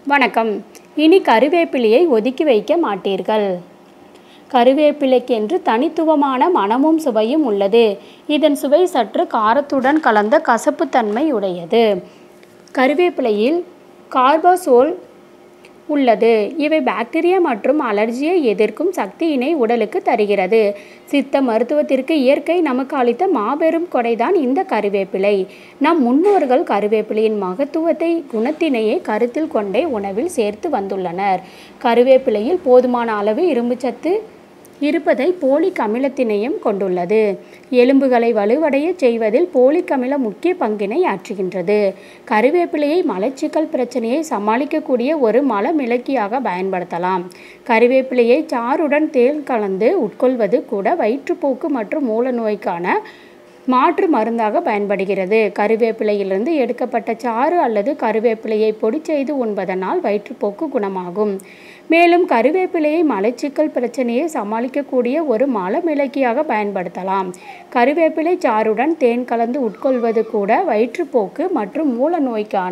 வணக்கம் இனி கருவேப்பிலையை ஒதுக்கி வைக்க மாட்டீர்கள் கருவேப்பிலைக்கென்று தனித்துவமான மணமும் சுவையும் உள்ளது இதன் சுவை சற்று காரத்துடன் கலந்த கசப்புத்தன்மை உடையது கருவேப்பிலையில் கார்போசோல் உள்ளது இவை பாக்டீரியா மற்றும் அலர்ஜியை எதிர்க்கும் சக்தியினை உடலுக்கு தருகிறது சித்த மருத்துவத்திற்கு இயற்கை நமக்கு அளித்த மாபெரும் கொடைதான் இந்த கருவேப்பிலை நம் முன்னோர்கள் கருவேப்பிலையின் மகத்துவத்தை குணத்தினையே கருத்தில் கொண்டே உணவில் சேர்த்து வந்துள்ளனர் கருவேப்பிலையில் போதுமான அளவு இரும்புச்சத்து இருப்பதை போலிக் அமிலத்தினையும் கொண்டுள்ளது எலும்புகளை வலுவடைய செய்வதில் போலிக் அமிலம் முக்கிய பங்கினை ஆற்றுகின்றது கருவேப்பிலையை மலச்சிக்கல் பிரச்சனையை சமாளிக்கக்கூடிய ஒரு மலமிளக்கியாக பயன்படுத்தலாம் கருவேப்பிலையை சாறுடன் தேன் கலந்து உட்கொள்வது கூட வயிற்றுப்போக்கு மற்றும் மூல நோய்க்கான மாற்று மருந்தாக பயன்படுகிறது கருவேப்பிலையிலிருந்து எடுக்கப்பட்ட சாறு அல்லது கருவேப்பிலையை பொடி செய்து உண்பதனால் வயிற்றுப்போக்கு குணமாகும் மேலும் கருவேப்பிலையை மலச்சிக்கல் பிரச்சனையை சமாளிக்கக்கூடிய ஒரு மலமிளக்கியாக பயன்படுத்தலாம் கருவேப்பிலை சாறுடன் தேன் கலந்து உட்கொள்வது கூட வயிற்றுப்போக்கு மற்றும் மூல நோய்க்கான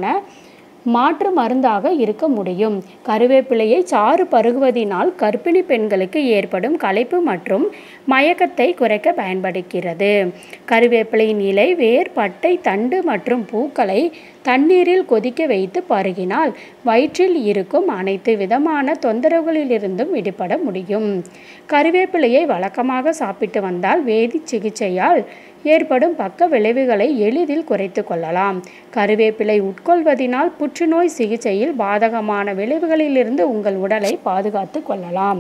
மாற்று மருந்தாக இருக்க முடியும் கருவேப்பிலையை சாறு பருகுவதினால் கர்ப்பிணி பெண்களுக்கு ஏற்படும் களைப்பு மற்றும் மயக்கத்தை குறைக்க பயன்படுகிறது கருவேப்பிலையின் இலை வேர் பட்டை தண்டு மற்றும் பூக்களை தண்ணீரில் கொதிக்க வைத்து பருகினால் வயிற்றில் இருக்கும் அனைத்து விதமான தொந்தரவுகளிலிருந்தும் விடுபட முடியும் கருவேப்பிலையை வழக்கமாக சாப்பிட்டு வந்தால் வேதி சிகிச்சையால் ஏற்படும் பக்க விளைவுகளை எளிதில் குறைத்து கொள்ளலாம் கருவேப்பிலை உட்கொள்வதினால் புற்றுநோய் சிகிச்சையில் பாதகமான விளைவுகளிலிருந்து உங்கள் உடலை பாதுகாத்து கொள்ளலாம்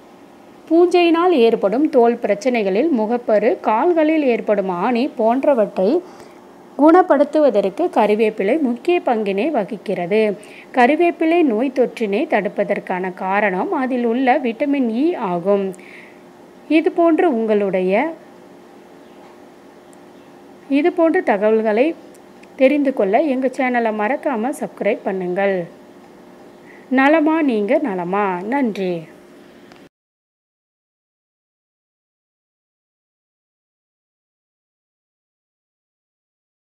பூஞ்சையினால் ஏற்படும் தோல் பிரச்சனைகளில் முகப்பரு கால்களில் ஏற்படும் ஆணி போன்றவற்றை குணப்படுத்துவதற்கு கருவேப்பிலை முக்கிய பங்கினை வகிக்கிறது கருவேப்பிலை நோய் தொற்றினை தடுப்பதற்கான காரணம் அதில் உள்ள விட்டமின் இ ஆகும் இது போன்று உங்களுடைய இது போன்ற தகவல்களை தெரிந்து கொள்ள எங்கள் சேனலை மறக்காமல் சப்ஸ்கிரைப் பண்ணுங்கள் நலமா நீங்கள் நலமா நன்றி